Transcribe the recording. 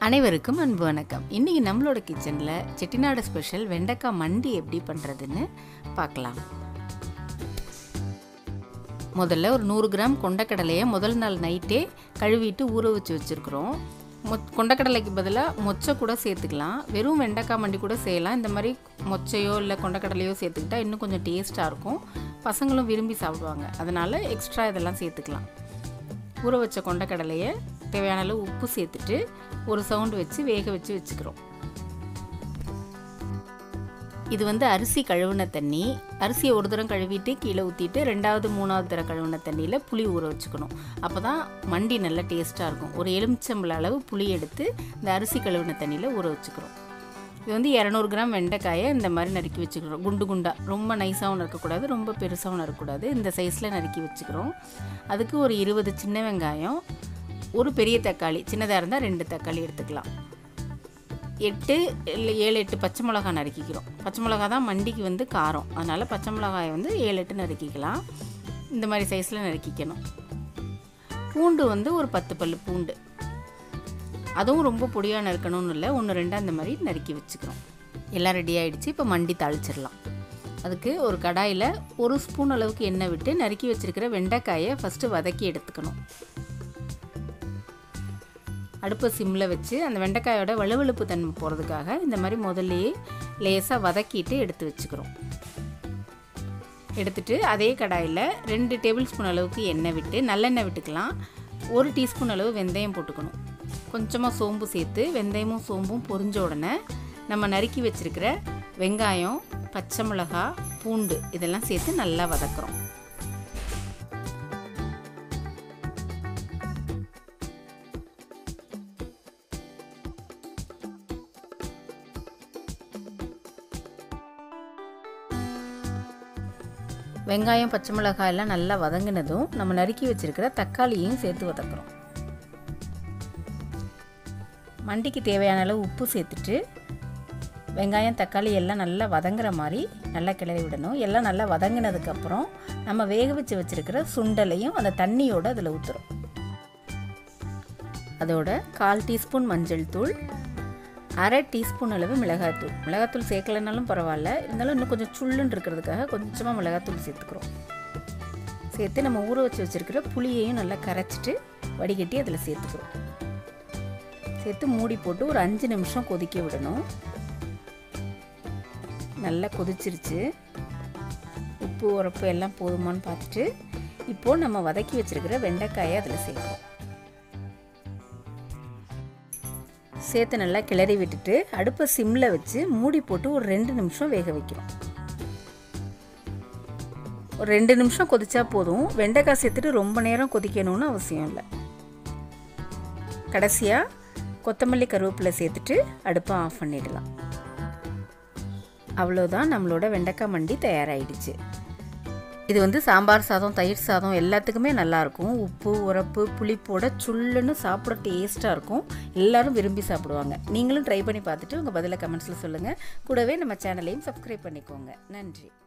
அனைவருக்கும் அன்பு வணக்கம் இன்றைக்கி நம்மளோட கிச்சனில் செட்டிநாடு ஸ்பெஷல் வெண்டைக்காய் மண்டி எப்படி பண்ணுறதுன்னு பார்க்கலாம் முதல்ல ஒரு நூறு கிராம் கொண்டக்கடலையை முதல் நாள் நைட்டே கழுவிட்டு ஊற வச்சு வச்சுருக்குறோம் மொ கொண்டக்கடலைக்கு பதிலாக மொச்சை கூட சேர்த்துக்கலாம் வெறும் வெண்டைக்காய் மண்டி கூட செய்யலாம் இந்த மாதிரி மொச்சையோ இல்லை கொண்டக்கடலையோ சேர்த்துக்கிட்டா இன்னும் கொஞ்சம் டேஸ்ட்டாக இருக்கும் பசங்களும் விரும்பி சாப்பிடுவாங்க அதனால் எக்ஸ்ட்ரா இதெல்லாம் சேர்த்துக்கலாம் ஊற வச்ச கொண்டக்கடலையை தேவையான அளவு உப்பு சேர்த்துட்டு ஒரு சவுண்டு வச்சு வேக வச்சு வச்சுக்கிறோம் இது வந்து அரிசி கழுவின தண்ணி அரிசியை ஒரு தரம் கழுவிட்டு கீழே ஊற்றிட்டு ரெண்டாவது மூணாவது தரம் கழுவின தண்ணியில் புளி ஊற வச்சுக்கணும் அப்போ தான் மண்டி நல்லா டேஸ்ட்டாக இருக்கும் ஒரு எலுமிச்சம்பள அளவு புளி எடுத்து இந்த அரிசி கழுவின தண்ணியில் ஊற வச்சுக்கிறோம் இது வந்து இரநூறு கிராம் வெண்டைக்காயை இந்த மாதிரி நறுக்கி வச்சுக்கிறோம் குண்டு குண்டாக ரொம்ப நைஸாகவும் நறுக்கக்கூடாது ரொம்ப பெருசாகவும் நறுக்கக்கூடாது இந்த சைஸில் நறுக்கி வச்சுக்கிறோம் அதுக்கு ஒரு இருபது சின்ன வெங்காயம் ஒரு பெரிய தக்காளி சின்னதாக இருந்தால் ரெண்டு தக்காளி எடுத்துக்கலாம் எட்டு இல்லை ஏழு எட்டு பச்சை மிளகா நறுக்கிக்கிறோம் பச்சை மிளகா தான் மண்டிக்கு வந்து காரம் அதனால் பச்சை மிளகாயை வந்து ஏழு எட்டு நறுக்கிக்கலாம் இந்த மாதிரி சைஸில் நறுக்கிக்கணும் பூண்டு வந்து ஒரு பத்து பல் பூண்டு அதுவும் ரொம்ப பொடியாக நறுக்கணும்னு இல்லை ஒன்று ரெண்டாக இந்த மாதிரி நறுக்கி வச்சுக்கிறோம் எல்லாம் ரெடி ஆகிடுச்சு இப்போ மண்டி தாளிச்சிடலாம் அதுக்கு ஒரு கடாயில் ஒரு ஸ்பூன் அளவுக்கு எண்ணெய் விட்டு நறுக்கி வச்சுருக்கிற வெண்டைக்காயை ஃபஸ்ட்டு வதக்கி எடுத்துக்கணும் அடுப்பை சிம்மில் வச்சு அந்த வெண்டைக்காயோட வலுவழுப்பு தன்மை போகிறதுக்காக இந்த மாதிரி முதல்லையே லேசாக வதக்கிட்டு எடுத்து வச்சுக்கிறோம் எடுத்துட்டு அதே கடாயில் ரெண்டு டேபிள் ஸ்பூன் அளவுக்கு எண்ணெய் விட்டு நல்லெண்ணெய் விட்டுக்கலாம் ஒரு டீஸ்பூன் அளவு வெந்தயம் போட்டுக்கணும் கொஞ்சமாக சோம்பு சேர்த்து வெந்தயமும் சோம்பும் பொரிஞ்ச உடனே நம்ம நறுக்கி வச்சுருக்கிற வெங்காயம் பச்சை மிளகா பூண்டு இதெல்லாம் சேர்த்து நல்லா வதக்குறோம் வெங்காயம் பச்சை மிளகாய் எல்லாம் நல்லா வதங்கினதும் நம்ம நறுக்கி வச்சுருக்கிற தக்காளியையும் சேர்த்து வதக்குறோம் மண்டிக்கு தேவையான அளவு உப்பு சேர்த்துட்டு வெங்காயம் தக்காளி எல்லாம் நல்லா வதங்குற மாதிரி நல்லா கிளறி விடணும் எல்லாம் நல்லா வதங்கினதுக்கப்புறம் நம்ம வேக வச்சு வச்சுருக்கிற சுண்டலையும் அந்த தண்ணியோடு அதில் ஊற்றுறோம் அதோட கால் டீஸ்பூன் மஞ்சள் தூள் அரை டீஸ்பூன் அளவு மிளகாத்தூள் மிளகாத்தூள் சேர்க்கலனாலும் பரவாயில்ல இருந்தாலும் இன்னும் கொஞ்சம் சுள்ளுன்னு இருக்கிறதுக்காக கொஞ்சமாக மிளகாத்தூள் சேர்த்துக்கிறோம் சேர்த்து நம்ம ஊற வச்சு வச்சுருக்கிற புளியையும் நல்லா கரைச்சிட்டு வடிகட்டி அதில் சேர்த்துக்கிறோம் சேர்த்து மூடி போட்டு ஒரு அஞ்சு நிமிஷம் கொதிக்க விடணும் நல்லா கொதிச்சிருச்சு உப்பு உரப்பு எல்லாம் போதுமான்னு பார்த்துட்டு இப்போது நம்ம வதக்கி வச்சுருக்கிற வெண்டைக்காயை அதில் சேர்க்கணும் சேர்த்து நல்லா கிளறி விட்டுட்டு அடுப்பை சிம்மில் வச்சு மூடி போட்டு ஒரு ரெண்டு நிமிஷம் வேக வைக்கிறோம் ஒரு ரெண்டு நிமிஷம் கொதிச்சா போதும் வெண்டைக்காய் சேர்த்துட்டு ரொம்ப நேரம் கொதிக்கணும்னு அவசியம் இல்லை கடைசியாக கொத்தமல்லி கருவேப்பிலை சேர்த்துட்டு அடுப்பை ஆஃப் பண்ணிடலாம் அவ்வளோதான் நம்மளோட வெண்டைக்காய் மண்டி தயாராகிடுச்சு இது வந்து சாம்பார் சாதம் தயிர் சாதம் எல்லாத்துக்குமே நல்லாயிருக்கும் உப்பு உரப்பு புளிப்போட சுள்ளுன்னு சாப்பிட டேஸ்ட்டாக இருக்கும் எல்லோரும் விரும்பி சாப்பிடுவாங்க நீங்களும் ட்ரை பண்ணி பார்த்துட்டு உங்கள் பதிலை கமெண்ட்ஸில் சொல்லுங்கள் கூடவே நம்ம சேனலையும் சப்ஸ்கிரைப் பண்ணிக்கோங்க நன்றி